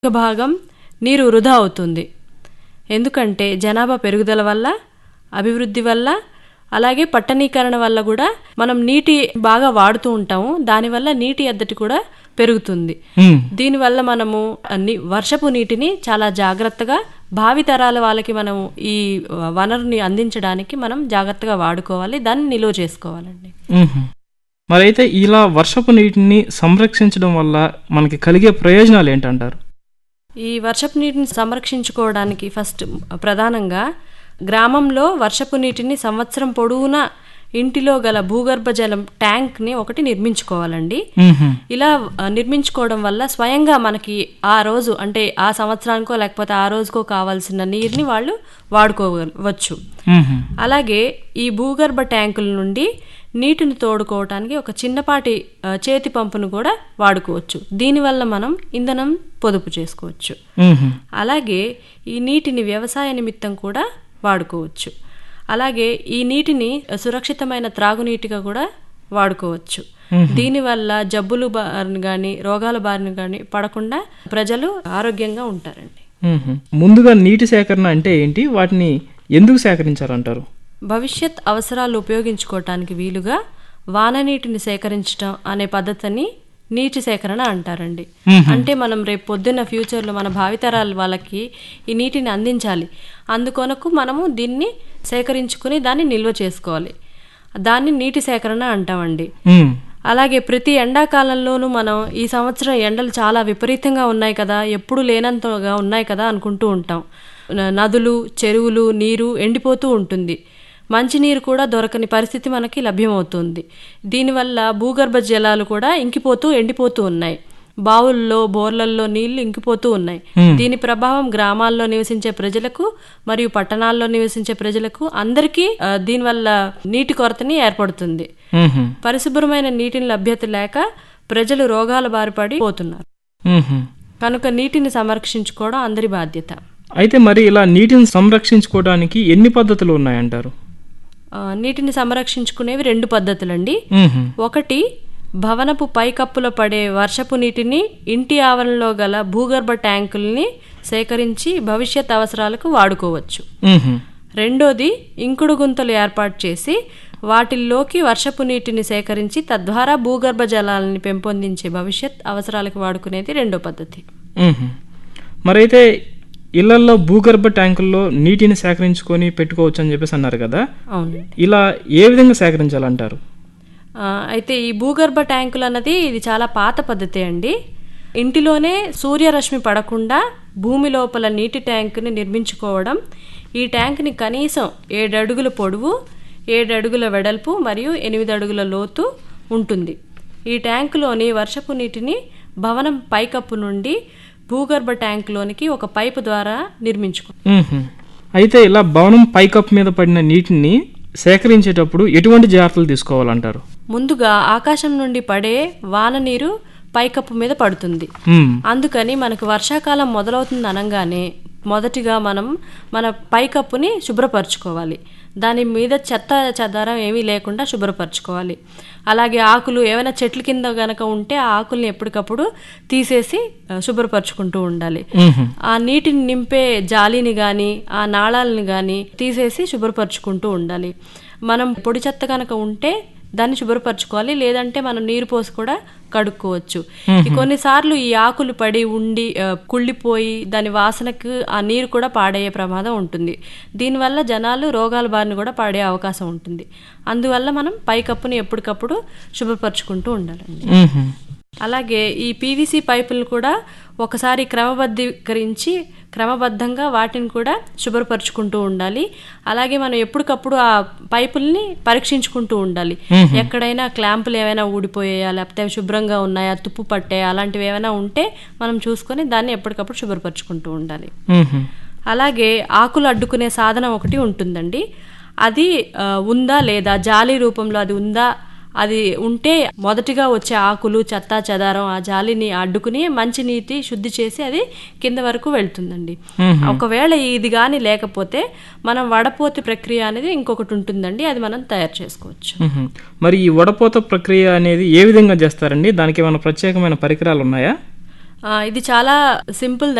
ఒక భాగం నీరు వృధా అవుతుంది ఎందుకంటే జనాభా పెరుగుదల వల్ల అభివృద్ధి వల్ల అలాగే పట్టణీకరణ వల్ల కూడా మనం నీటి బాగా వాడుతూ ఉంటాము దానివల్ల నీటి ఎద్దటి కూడా పెరుగుతుంది ఉమ్, దీనివల్ల మనము అన్ని వర్షపు నీటిని చాలా జాగ్రత్తగా భావి తరాల వాళ్ళకి మనం ఈ వనరుని అందించడానికి మనం జాగ్రత్తగా వాడుకోవాలి దాన్ని నిల్వ చేసుకోవాలండి ఉమ్హు. మరైతే ఇలా వర్షపు నీటిని సంరక్షించడం వల్ల మనకి కలిగే ప్రయోజనాలు ఏంటంటారు ఈ వర్షపు నీటిని సంరక్షించుకోవడానికి ఫస్ట్ ప్రధానంగా గ్రామంలో వర్షపు నీటిని సంవత్సరం పొడవునా ఇంటిలో గల భూగర్భ జలం ట్యాంక్ని ఒకటి నిర్మించుకోవాలండి ఉమ్హు. ఇలా ఆ, నిర్మించుకోవడం వల్ల స్వయంగా మనకి ఆ రోజు అంటే ఆ సంవత్సరానికో లేకపోతే ఆ రోజుకో కావాల్సిన నీరుని వాళ్ళు వాడుకోవచ్చు ఉమ్హు. అలాగే ఈ భూగర్భ ట్యాంకుల నుండి నీటిని తోడుకోవటానికి ఒక చిన్నపాటి ఆ, చేతి పంపును కూడా వాడుకోవచ్చు దీనివల్ల మనం ఇంధనం పొదుపు చేసుకోవచ్చు ఉమ్హు. అలాగే ఈ నీటిని వ్యవసాయ నిమిత్తం కూడా వాడుకోవచ్చు అలాగే ఈ నీటిని సురక్షితమైన త్రాగునీటిగా కూడా వాడుకోవచ్చు దీనివల్ల జబ్బులు బారిన కానీ రోగాల బారిన కానీ పడకుండా ప్రజలు ఆరోగ్యంగా ఉంటారండి ఉమ్హు. ముందుగా నీటి సేకరణ అంటే ఏంటి వాటిని ఎందుకు సేకరించాలంటారు భవిష్యత్ అవసరాలు ఉపయోగించుకోవటానికి వీలుగా వాన నీటిని సేకరించడం అనే పద్ధతిని నీటి సేకరణ అంటారండి అంటే మనం రేపు పొద్దున్న ఫ్యూచర్లో మన భావితరాల వాళ్ళకి ఈ నీటిని అందించాలి అందుకొనకు మనము దీన్ని సేకరించుకుని దాన్ని నిల్వ చేసుకోవాలి దాన్ని నీటి సేకరణ అంటామండి ఉమ్, అలాగే ప్రతి ఎండాకాలంలోనూ మనం ఈ సంవత్సరం ఎండలు చాలా విపరీతంగా ఉన్నాయి కదా ఎప్పుడు లేనంతగా ఉన్నాయి కదా అనుకుంటూ ఉంటాం న- నదులు చెరువులు నీరు ఎండిపోతూ ఉంటుంది మంచినీరు కూడా దొరకని పరిస్థితి మనకి లభ్యమవుతుంది దీనివల్ల భూగర్భ జలాలు కూడా ఇంకిపోతూ ఎండిపోతూ ఉన్నాయి బావుల్లో బోర్లల్లో నీళ్లు ఇంకిపోతూ ఉన్నాయి దీని ప్రభావం గ్రామాల్లో నివసించే ప్రజలకు మరియు పట్టణాల్లో నివసించే ప్రజలకు అందరికీ ఆ, దీనివల్ల నీటి కొరతని ఏర్పడుతుంది ఉమ్హు. పరిశుభ్రమైన నీటిని లభ్యత లేక ప్రజలు రోగాల బారిపడి పోతున్నారు ఉమ్హు. కనుక నీటిని సంరక్షించుకోవడం అందరి బాధ్యత అయితే మరి ఇలా నీటిని సంరక్షించుకోవడానికి ఎన్ని పద్ధతులు ఉన్నాయంటారు ఆ, నీటిని సంరక్షించుకునేవి రెండు పద్ధతులండి ఉమ్హు. ఒకటి భవనపు పైకప్పులో పడే వర్షపు నీటిని ఇంటి ఆవరణలో గల భూగర్భ ట్యాంకుల్ని సేకరించి భవిష్యత్ అవసరాలకు వాడుకోవచ్చు ఉమ్హు. రెండోది ఇంకుడు గుంతలు ఏర్పాటు చేసి వాటిల్లోకి వర్షపు నీటిని సేకరించి తద్వారా భూగర్భ జలాలని పెంపొందించే భవిష్యత్ అవసరాలకు వాడుకునేది రెండో పద్ధతి ఉమ్హు. మరైతే ఇళ్లల్లో భూగర్భ ట్యాంకుల్లో నీటిని సేకరించుకొని పెట్టుకోవచ్చు అని చెప్పేసి అన్నారు కదా అవును ఇలా ఏ విధంగా సేకరించాలంటారు ఆ, అయితే ఈ భూగర్భ ట్యాంకులు అన్నది ఇది చాలా పాత పద్ధతి అండి ఇంటిలోనే సూర్యరశ్మి పడకుండా భూమి లోపల నీటి ట్యాంకుని నిర్మించుకోవడం ఈ ట్యాంక్ని కనీసం ఏడు అడుగుల పొడవు ఏడు అడుగుల వెడల్పు మరియు ఎనిమిది అడుగుల లోతు ఉంటుంది ఈ ట్యాంకులోని వర్షపు నీటిని భవనం పైకప్పు నుండి భూగర్భ ట్యాంకులోనికి ఒక పైపు ద్వారా నిర్మించుకో ఉమ్హు. అయితే ఇలా భవనం పైకప్పు మీద పడిన నీటిని సేకరించేటప్పుడు ఎటువంటి జాగ్రత్తలు తీసుకోవాలంటారు ముందుగా ఆకాశం నుండి పడే వాన నీరు పైకప్పు మీద పడుతుంది ఉమ్, అందుకని మనకు వర్షాకాలం మొదలవుతుంది అనగానే మొదటిగా మనం మన పైకప్పుని శుభ్రపరచుకోవాలి దాని మీద చెత్త చెదారం ఏమీ లేకుండా శుభ్రపరచుకోవాలి అలాగే ఆకులు ఏమైనా చెట్ల కింద గనక ఉంటే ఆ ఆకుల్ని ఎప్పటికప్పుడు తీసేసి ఆ, శుభ్రపరచుకుంటూ ఉండాలి ఉమ్హు. ఆ నీటిని నింపే జాలిని కానీ ఆ నాళాలని కానీ తీసేసి శుభ్రపరచుకుంటూ ఉండాలి మనం పొడి చెత్త కనుక ఉంటే దాన్ని శుభ్రపరచుకోవాలి లేదంటే మనం నీరు పోసి కూడా కడుక్కోవచ్చు ఈ కొన్నిసార్లు ఈ ఆకులు పడి ఉండి ఆ, కుళ్ళిపోయి దాని వాసనకు ఆ నీరు కూడా పాడయ్యే ప్రమాదం ఉంటుంది దీనివల్ల జనాలు రోగాల బారిన కూడా పడే అవకాశం ఉంటుంది అందువల్ల మనం పైకప్పుని ఎప్పటికప్పుడు శుభ్రపరచుకుంటూ ఉండాలండి ఉమ్హు. అలాగే ఈ పీవీసీ పైపులను కూడా ఒకసారి క్రమబద్ధీకరించి క్రమబద్ధంగా వాటిని కూడా శుభ్రపరచుకుంటూ ఉండాలి అలాగే మనం ఎప్పటికప్పుడు ఆ పైపుల్ని పరీక్షించుకుంటూ ఉండాలి ఎక్కడైనా క్లాంపులు ఏమైనా ఊడిపోయాయా లేకపోతే అవి శుభ్రంగా ఉన్నాయా తుప్పు పట్టాయా అలాంటివి ఏమైనా ఉంటే మనం చూసుకొని దాన్ని ఎప్పటికప్పుడు శుభ్రపరచుకుంటూ ఉండాలి ఉమ్హు. అలాగే ఆకులు అడ్డుకునే సాధనం ఒకటి ఉంటుందండి అది ఆ, ఉందా లేదా జాలి రూపంలో అది ఉందా అది ఉంటే మొదటిగా వచ్చే ఆకులు చెత్త చెదారం ఆ జాలిని అడ్డుకుని మంచి నీటి శుద్ధి చేసి అది కింద వరకు వెళ్తుందండి ఒకవేళ ఇది కానీ లేకపోతే మనం వడపోతి ప్రక్రియ అనేది ఇంకొకటి ఉంటుందండి అది మనం తయారు చేసుకోవచ్చు ఉమ్హు. మరి ఈ వడపోత ప్రక్రియ అనేది ఏ విధంగా చేస్తారండి దానికి ఏమైనా ప్రత్యేకమైన పరికరాలు ఉన్నాయా ఆ, ఇది చాలా సింపుల్